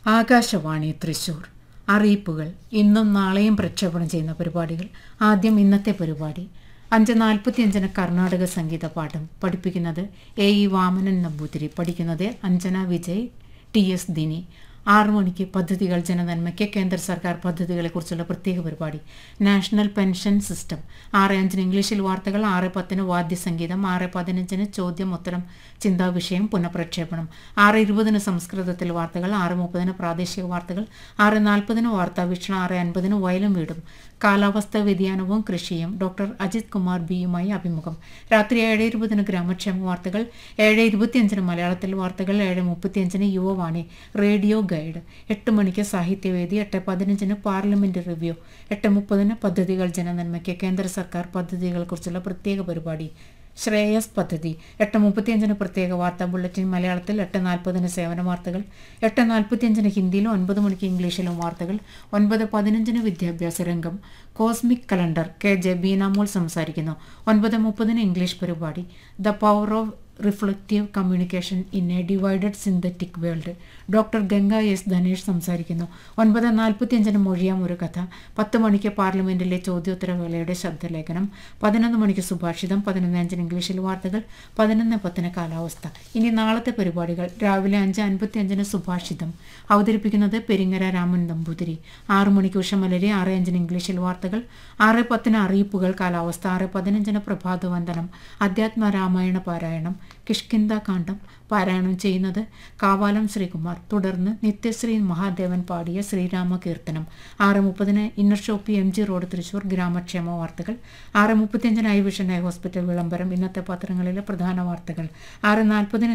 ആകാശവാണി തൃശൂർ അറിയിപ്പുകൾ ഇന്നും നാളെയും പ്രക്ഷേപണം ചെയ്യുന്ന പരിപാടികൾ ആദ്യം ഇന്നത്തെ പരിപാടി അഞ്ച് നാൽപ്പത്തിയഞ്ചിന് കർണാടക സംഗീത പാഠം പഠിപ്പിക്കുന്നത് എ ഇ വാമനൻ നമ്പൂതിരി പഠിക്കുന്നത് അഞ്ജന വിജയ് ടി എസ് ദിനി ആറു മണിക്ക് പദ്ധതികൾ ജനനന്മയ്ക്ക് കേന്ദ്ര സർക്കാർ പദ്ധതികളെക്കുറിച്ചുള്ള പ്രത്യേക പരിപാടി നാഷണൽ പെൻഷൻ സിസ്റ്റം ആറ് അഞ്ചിന് ഇംഗ്ലീഷിൽ വാർത്തകൾ ആറ് പത്തിന് വാദ്യസംഗീതം ആറ് പതിനഞ്ചിന് ചോദ്യം ഉത്തരം ചിന്താവിഷയം പുനഃപ്രക്ഷേപണം ആറ് ഇരുപതിന് സംസ്കൃതത്തിൽ വാർത്തകൾ ആറ് മുപ്പതിന് പ്രാദേശിക വാർത്തകൾ ആറ് നാൽപ്പതിന് വാർത്താവീക്ഷണം ആറ് അൻപതിന് വയലും വീടും കാലാവസ്ഥാ വ്യതിയാനവും കൃഷിയും ഡോക്ടർ അജിത് കുമാർ ബിയുമായി അഭിമുഖം രാത്രി ഏഴ് ഇരുപതിന് ഗ്രാമക്ഷേമ വാർത്തകൾ ഏഴ് ഇരുപത്തിയഞ്ചിന് മലയാളത്തിൽ വാർത്തകൾ ഏഴ് മുപ്പത്തിയഞ്ചിന് യുവവാണി റേഡിയോ ഗൈഡ് എട്ട് മണിക്ക് സാഹിത്യവേദി എട്ട് പതിനഞ്ചിന് പാർലമെന്റ് റിവ്യൂ എട്ട് മുപ്പതിന് പദ്ധതികൾ ജനനന്മയ്ക്ക് കേന്ദ്ര സർക്കാർ പദ്ധതികളെക്കുറിച്ചുള്ള പ്രത്യേക പരിപാടി ശ്രേയസ് പദ്ധതി എട്ട് മുപ്പത്തിയഞ്ചിന് പ്രത്യേക വാർത്താ ബുള്ളറ്റിൻ മലയാളത്തിൽ എട്ട് നാൽപ്പതിന് സേവന വാർത്തകൾ എട്ട് നാൽപ്പത്തിയഞ്ചിന് ഹിന്ദിയിലും ഒൻപത് മണിക്ക് ഇംഗ്ലീഷിലും വാർത്തകൾ ഒൻപത് പതിനഞ്ചിന് വിദ്യാഭ്യാസ രംഗം cosmic calendar K J Beenamol സംസാരിക്കുന്നു ഒൻപത് മുപ്പതിന് ഇംഗ്ലീഷ് പരിപാടി the power of reflective communication in a divided synthetic world doctor Ganga S Dhanesh സംസാരിക്കുന്നു ഒൻപത് നാൽപ്പത്തിയഞ്ചിന് മൊഴിയാം ഒരു കഥ പത്ത് മണിക്ക് പാർലമെന്റിലെ ചോദ്യോത്തരവേളയുടെ ശബ്ദലേഖനം പതിനൊന്ന് മണിക്ക് സുഭാഷിതം പതിനൊന്ന് അഞ്ചിന് ഇംഗ്ലീഷിൽ വാർത്തകൾ പതിനൊന്ന് പത്തിന് കാലാവസ്ഥ ഇനി നാളത്തെ പരിപാടികൾ രാവിലെ അഞ്ച് അൻപത്തി അഞ്ചിന് സുഭാഷിതം അവതരിപ്പിക്കുന്നത് പെരിങ്ങര രാമൻ നമ്പൂതിരി ആറ് മണിക്ക് ഉഷമലരി ആറ് അഞ്ചിന് ഇംഗ്ലീഷിൽ വാർത്തകൾ ആറ് പത്തിന് അറിയിപ്പുകൾ കാലാവസ്ഥ ആറ് പതിനഞ്ചിന് പ്രഭാതവന്ദനം അധ്യാത്മ രാമായണ പാരായണം കിഷ്കിന്ദ കാണ്ഡം പാരായണം ചെയ്യുന്നത് കാവാലം ശ്രീകുമാർ തുടർന്ന് നിത്യശ്രീ മഹാദേവൻ പാടിയ ശ്രീരാമ കീർത്തനം ആറ് മുപ്പതിന് inner shoppe M G road Thrissur ഗ്രാമക്ഷേമ വാർത്തകൾ ആറ് മുപ്പത്തിയഞ്ചിന് ഐ വിഷൻ ഐ ഹോസ്പിറ്റൽ വിളംബരം ഇന്നത്തെ പത്രങ്ങളിലെ പ്രധാന വാർത്തകൾ ആറ് നാൽപ്പതിന്